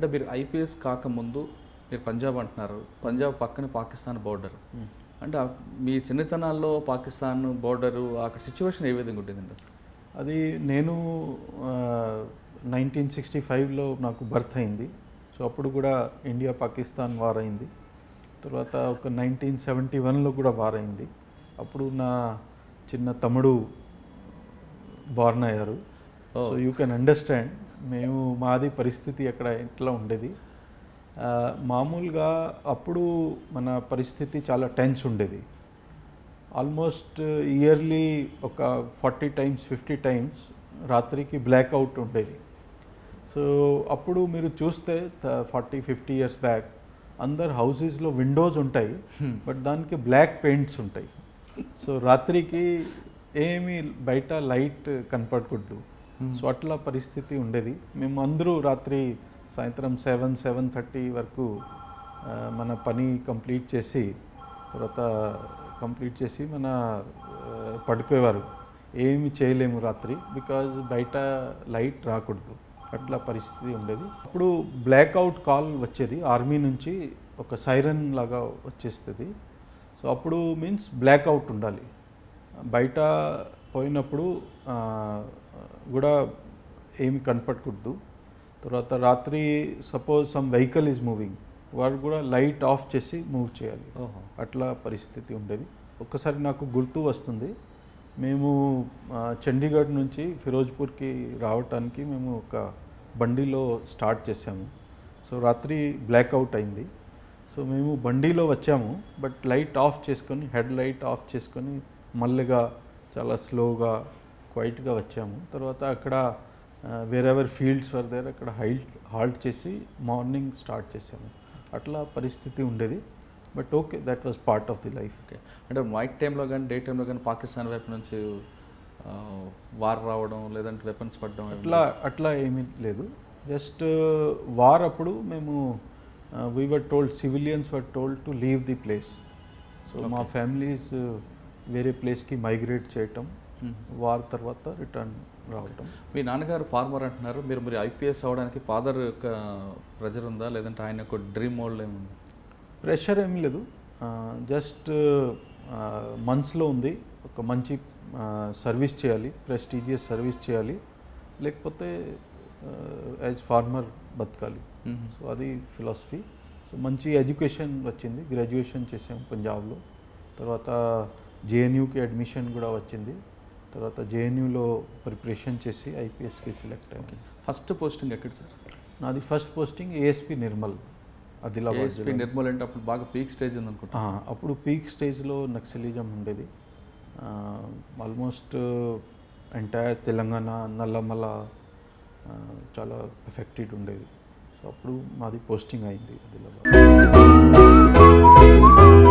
అంటే మీరు ఐపీఎస్ కాకముందు మీరు పంజాబ్ అంటున్నారు పంజాబ్ పక్కన పాకిస్తాన్ బోర్డర్ అంటే ఆ- మీ చిన్నతనాల్లో పాకిస్తాన్ బోర్డరు అక్కడ సిచ్యువేషన్ ఏ విధంగా ఉంటుందండి అసలు అది నేను నైన్టీన్ సిక్స్టీ ఫైవ్లో నాకు బర్త్ అయింది సో అప్పుడు కూడా ఇండియా పాకిస్తాన్ వార్ అయింది తర్వాత ఒక నైన్టీన్ సెవెంటీ వన్లో కూడా వార్ అయింది అప్పుడు నా చిన్న తమ్ముడు బార్న్ అయ్యారు Oh. So you can understand మేము మాది పరిస్థితి అక్కడ ఎట్లా ఉండేది ఆ, మామూలుగా అప్పుడు మన పరిస్థితి చాలా టెన్స్ ఉండేది ఆల్మోస్ట్ ఇయర్లీ ఒక ఫార్టీ టైమ్స్ ఫిఫ్టీ టైమ్స్ రాత్రికి బ్లాక్అవుట్ ఉండేది సో అప్పుడు మీరు చూస్తే ఫార్టీ ఫిఫ్టీ ఇయర్స్ బ్యాక్ అందరు హౌసెస్లో విండోస్ ఉంటాయి బట్ దానికి బ్లాక్ పెయింట్స్ ఉంటాయి సో రాత్రికి ఏమీ బయట లైట్ కనపడకూడదు సో అట్లా పరిస్థితి ఉండేది మేము అందరూ రాత్రి సాయంత్రం సెవెన్ సెవెన్ థర్టీ వరకు ఆ, మన పని కంప్లీట్ చేసి తర్వాత కంప్లీట్ చేసి మన ఆ, పడుకోయేవారు ఏమి చేయలేము రాత్రి బికాజ్ బయట లైట్ రాకూడదు అట్లా పరిస్థితి ఉండేది అప్పుడు బ్లాక్అవుట్ కాల్ వచ్చేది ఆర్మీ నుంచి ఒక సైరన్ లాగా వచ్చేస్తుంది సో అప్పుడు మీన్స్ బ్లాక్అవుట్ ఉండాలి బయట పోయినప్పుడు ఆ, కూడా ఏమి కనపడకూడదు తర్వాత రాత్రి suppose some vehicle is moving వాడు కూడా లైట్ ఆఫ్ చేసి మూవ్ చేయాలి ఓహో అట్లా పరిస్థితి ఉండేది ఒక్కసారి నాకు గుర్తు వస్తుంది మేము ఆ, చండీగఢ్ నుంచి ఫిరోజ్పూర్కి రావటానికి మేము ఒక బండిలో స్టార్ట్ చేసాము సో రాత్రి బ్లాక్అవుట్ అయింది సో మేము బండిలో వచ్చాము బట్ లైట్ ఆఫ్ చేసుకొని హెడ్ లైట్ ఆఫ్ చేసుకొని మల్లెగా చాలా స్లోగా క్వైట్గా వచ్చాము తర్వాత అక్కడ వేరెవర్ ఫీల్డ్స్ వర్ దేర్ అక్కడ హైల్ట్ హాల్ట్ చేసి మార్నింగ్ స్టార్ట్ చేసాము అట్లా పరిస్థితి ఉండేది but okay that was part of the life okay అంటే నైట్ టైంలో కానీ డే టైంలో కానీ పాకిస్తాన్ వైపు నుంచి వార్ రావడం లేదంటే వెపన్స్ పడడం అట్లా అట్లా ఏమీ లేదు జస్ట్ వార్ అప్పుడు మేము we were told civilians were told to leave the place so మా Okay. ఫ్యామిలీస్ వేరే ప్లేస్కి మైగ్రేట్ చేయటం Mhm. వార్ తర్వాత రిటర్న్ రావటం మీ నాన్నగారు ఫార్మర్ అంటున్నారు మీరు మరి ఐపీఎస్ అవ్వడానికి ఫాదర్ యొక్క ప్రెజర్ ఉందా లేదంటే ఆయన యొక్క డ్రీమ్ మోల్డ్ ఏముంది ప్రెషర్ ఏం లేదు జస్ట్ మంత్స్లో ఉంది ఒక మంచి సర్వీస్ చేయాలి ప్రెస్టీజియస్ సర్వీస్ చేయాలి లేకపోతే యాజ్ ఫార్మర్ బతకాలి మ్మ్. సో అది ఫిలాసఫీ సో మంచి ఎడ్యుకేషన్ వచ్చింది గ్రాడ్యుయేషన్ చేసాం పంజాబ్లో తర్వాత జేఎన్యూకి అడ్మిషన్ కూడా వచ్చింది తర్వాత జేఎన్యూలో ప్రిపరేషన్ చేసి ఐపీఎస్కి సెలెక్ట్ అయ్యాను ఫస్ట్ పోస్టింగ్ ఎక్కడ సార్ నాది first posting ASP Nirmal Adilabad ASP జిల్లా. నిర్మల్ అంటే అప్పుడు బాగా పీక్ స్టేజ్ ఉంది అనుకుంటా ఆ, అప్పుడు పీక్ స్టేజ్లో నక్సలిజం ఉండేది ఆల్మోస్ట్ ఎంటైర్ తెలంగాణ నల్లమల ఆ, చాలా ఎఫెక్టెడ్ ఉండేది సో అప్పుడు మాది పోస్టింగ్ అయింది ఆదిలాబాద్